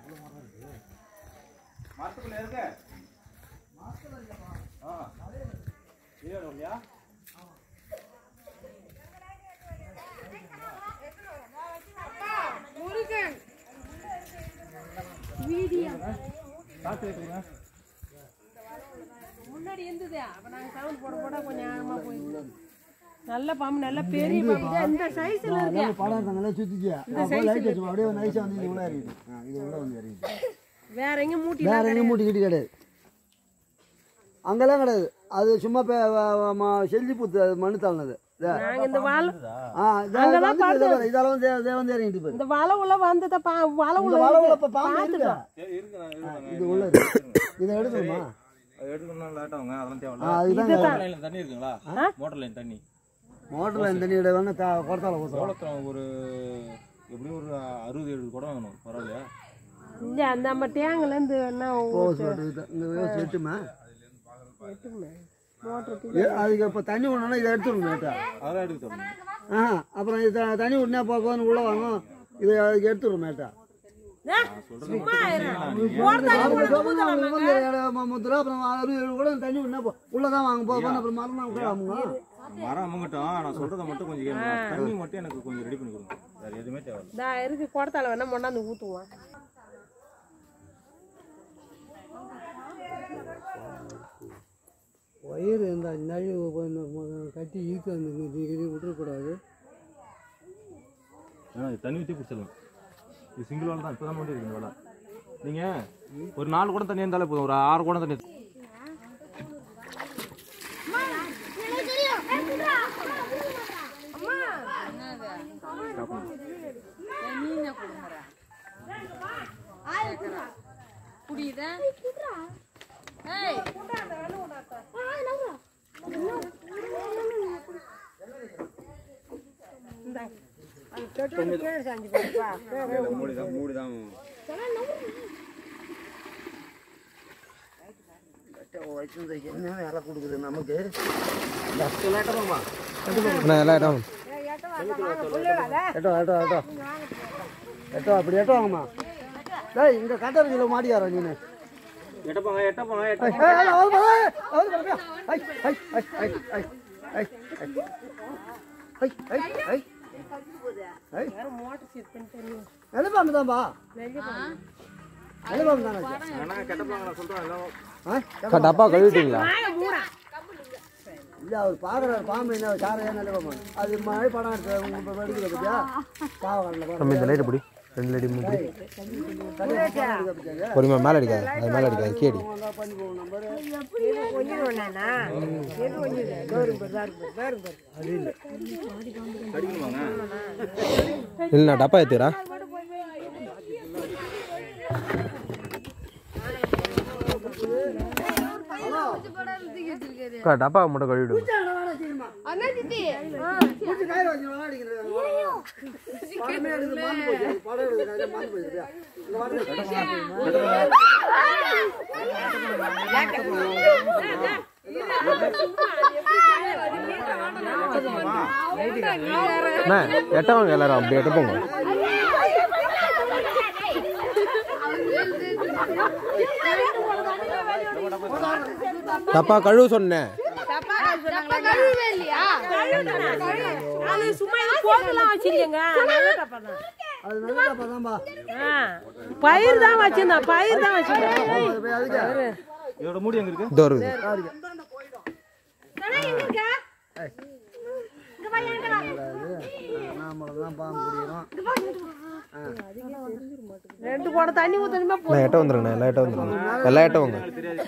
மரத்துக்குள்ள இருக்க ஆ இது இல்லையா காசு எடுத்துங்க முன்னாடி இருந்தது அப்ப நாங்க சவுண்ட் போட போட கொஞ்சம் ஆழமா போயிடுது நல்ல பாம்பு நல்ல பெரிய பாம்பு இது இந்த சைஸ்ல இருக்கு எல்லாமே படம் இருந்தாங்களே சுத்திச்சு அப்போ லைட் வச்சு அப்படியே நைஸாக வந்து இது உள்ள இறங்கிட்டு ஆ, இது உள்ள வந்து இறங்கிட்டு வேற எங்க மூட்டி வேற எங்கேயும் மூட்டி கிட்டி கிடையாது அங்கெல்லாம் கிடையாது அது சும்மா பே- வ- வ- ம- செல்லி புத்து அது மண்ணு தள்ளினது நாங்க இந்த வாழை ஆ இதெல்லாம் வந்து இதெல்லாம் வந்து இதெல்லாம் வந்து இதே வந்து இறங்கிட்டு போயிரு இந்த வலை உள்ள வந்தத பா வலை உள்ள இந்த வலை உள்ள இருக்கு. இப்ப பாம்பு இருக்கா? இருக்கு நான் இருக்கு இது உள்ள இருக்கு இதை எடுக்கணுமா அது எடுக்கணும்னா லேட் ஆகுங்க அதெல்லாம் ஆ தேவையில்ல அதுதான் மோட்டர் லைன்ல தண்ணி இருக்குங்களா மோட்டர் லைன் தண்ணி மோட்டர்ல இந்த தண்ணி வேணா குடத்தால ஊற்றுவோம் எவ்வளோ ஒரு எப்படியும் ஒரு அறுபது எழுபது குடம் வேணும் பரவாயில்லையா இல்ல அந்த நம்ம டேங்க்ல இருந்து என்ன ஓஸ் போட்டு இந்த யோசிச்சு வெட்டுமா மோட்டர் ஏ, அதுக்கு இப்போ தண்ணி விடணும்னா இதை எடுத்துடணும் நேட்டா அதெல்லாம் எடுக்க தரணும் ஆ அப்புறம் இது த- தண்ணி விடனே போக்குவரத்து உள்ள வாங்கும் இதை அதுக்கு எடுத்துடும் மேட்டா சும்மா இரு. அவங்க சொல்லுங்க, அவங்க வந்து இடம் ம- முத்து ரூபா, அப்புறம் அறுபது எழுபது கூட தண்ணி விடனே போ உள்ளதான் வாங்க போகும் அப்புறம் மரம் தான் கூட வாங்குவோம் மரம் அம்மங்கட்டும் நான் சொல்றத மட்டும் கொஞ்சம் கேளுங்க தண்ணி மட்டும் எனக்கு கொஞ்சம் ரெடி பண்ணி கொடுங்க வேற எதுவுமே தேவையில்ல இந்தா இருக்கு குடத்தால வேணா கொண்டாந்து ஊத்துவான் வயிறு இந்த நழுவு கட்டி ஈத்து அந்த விட்டுறக்கூடாது ஏன்னா இது தண்ணி ஊற்றி பிடிச்சிடலாம் இது சிங்கிள் வாழை தான் இப்போ தான் இருக்கு இந்த வாழை நீங்கள் ஒரு நாலு குடம் தண்ணி இருந்தாலே போதும் ஒரு ஆறு குடம் தண்ணி புரியுதா ஏய் அது பெட்ரோல் கீழே சாஞ்சு போயிருப்பா மூடி தான் மூடி தான் என்ன வேலை கொடுக்குது நமக்கு எட்டோ எட்டோ எட்டோ எட்டோ அப்படி எட்டோ வாங்கம்மா டேய் இங்க கட்ட இருக்குல்ல மாடியாரா நீனு எட்டப்பாங்க எட்டப்பாங்க எட்ட ஐய், ஏய், ஏய், அவரு பாரு, அவரு பாரு, ஐய், ஐய், ஐய், ஐய், ஐய், ஐய், ஐய், ஐய், ஐய், ஐய். மோட்டர் சீட் பண்ணி தண்ணி நெல்லு பாம்பு தான்பா நெல்லு பாம்பு தானே ஆனால் கெட்டப்பாங்க நான் சொல்கிறேன் எல்லாம் ஆ? டப்பா கழுவிட்டீங்களா இல்ல அவர் பாக்குறாரு பாம்பு என்ன சாரையா நல்ல பாம்பு அது மழை படம் எடுத்து உங்க எடுக்கிற பத்தியா பாவம் நம்ம இந்த லைட் பிடி ரெண்டு லைட் மூணு பிடி பத்தியா பொறுமையா மேலே அடிக்காது அது மேலே அடிக்காது கேடி பண்ணி போவோம் நம்பர் எது கொஞ்சிடும் நானா எது கொஞ்சிடும் தோறும் பேர் தாரும் பேர் தாரும் பேர் அடிக்கணுமாங்க இல்லைண்ணா டப்பா ஏற்றுறா அக்கா டப்பா மட்டும் கழுவிடு பூச்சி கயிறு வச்சு விளையாடிக்கிறது படமே எடுத்து மாந்து போச்சு படம் எடுத்து மாந்து போச்சு இங்க வந்து அண்ணா எட்டவங்க எல்லாரும் அப்படி எட்ட போங்க டப்பா கழுவு சொன்னேன் அது சும்மா இது போகலாம் வச்சிருக்கேங்க நல்ல டப்பா தான் அது நல்ல டப்பா தான்பா ஆ, பயிர் தான் வச்சிருந்தேன் பயிர் தான் வச்சிருக்கேன் போய் அதுக்கு இதோட மூடி எங்க இருக்கு இதோ இருக்குது நாமளை தான் பாம்பு பிடிக்கிறோம் ரெண்டு குடம் தண்ணி ஊத்தணுமே நான் எட்ட வந்துருங்கண்ணா எல்லா எட்ட வந்துருங்க எல்லா எட்ட வாங்க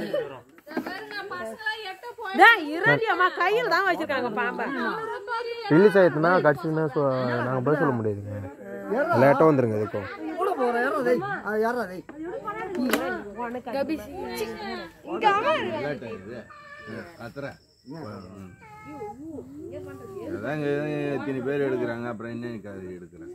இரண்டியம்மா கையில் தான் வச்சிருக்காங்க பாம்பை ரிலீஸ் ஆயிடுச்சுன்னா கடிச்சுன்னா நாங்கள் பதில் சொல்ல முடியாதுங்க எல்லா எட்ட வந்துருங்க இதுக்கும் கூட போகிறேன் யாரா டேய் அது யாரா டேய் அதாங்க இத்தனை பேர் எடுக்கிறாங்க அப்புறம் என்ன எனக்கு அது எடுக்கிறேன்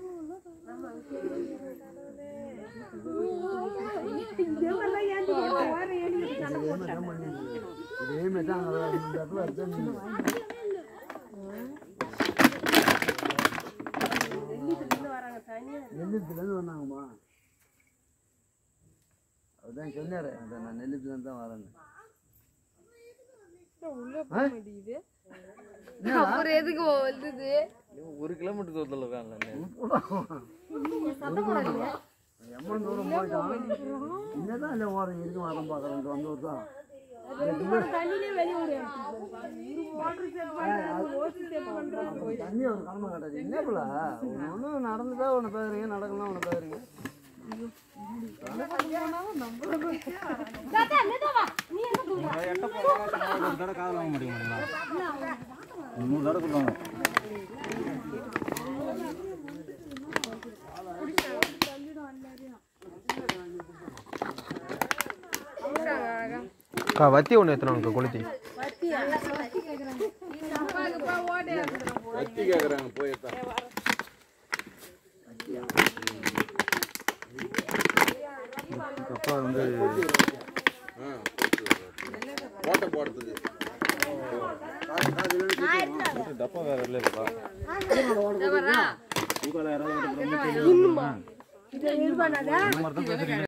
இதே மாதிரி தான் அங்கே இந்த இடத்துல எடுத்து நின்னு. நெல்லியத்துலேருந்து வந்தாங்கம்மா அதான் சொன்னாரு அதான் நான் நெல்லிப்பிலேருந்து தான் வரேன்னு உள்ள போக மாட்டேங்குது அப்புறம் எதுக்கு வந்தது ஒரு கிலோமீட்டர் தூரத்தில் இருக்காங்க எம்மன் தூரம் போயிட்டான் என்னதான் இல்லை ஓரம் இருக்கு மரம் பார்க்குறேன் வந்து வருஷம் தண்ணியிலே வெளியே ஓடி வாட்டர் செட் பண்றது ஓசி செட் பண்றது தண்ணி ஒரு கிழமை கிடையாது என்ன பிள்ள ஒன்று ஒன்று நடந்துட்டா ஒன்று பேருங்க நடக்கலாம் ஒன்று பேருங்க ஒரு தடவை காதல் வாங்க மாட்டேங்கிறீங்களா மூணு தடவை சொல்லுவாங்க அக்கா வத்தி ஒன்று ஏற்றணும் கொளுத்தி வத்தி கேக்குறாங்க போயிருக்கான் அப்பா வந்து ஓட்ட போடுறதுக்கு டப்பா வேற இல்லை இருப்பா வரா தூக்கால யாராவது இதை இது பண்ணாத இந்த மாதிரி தான் பேசுறீங்க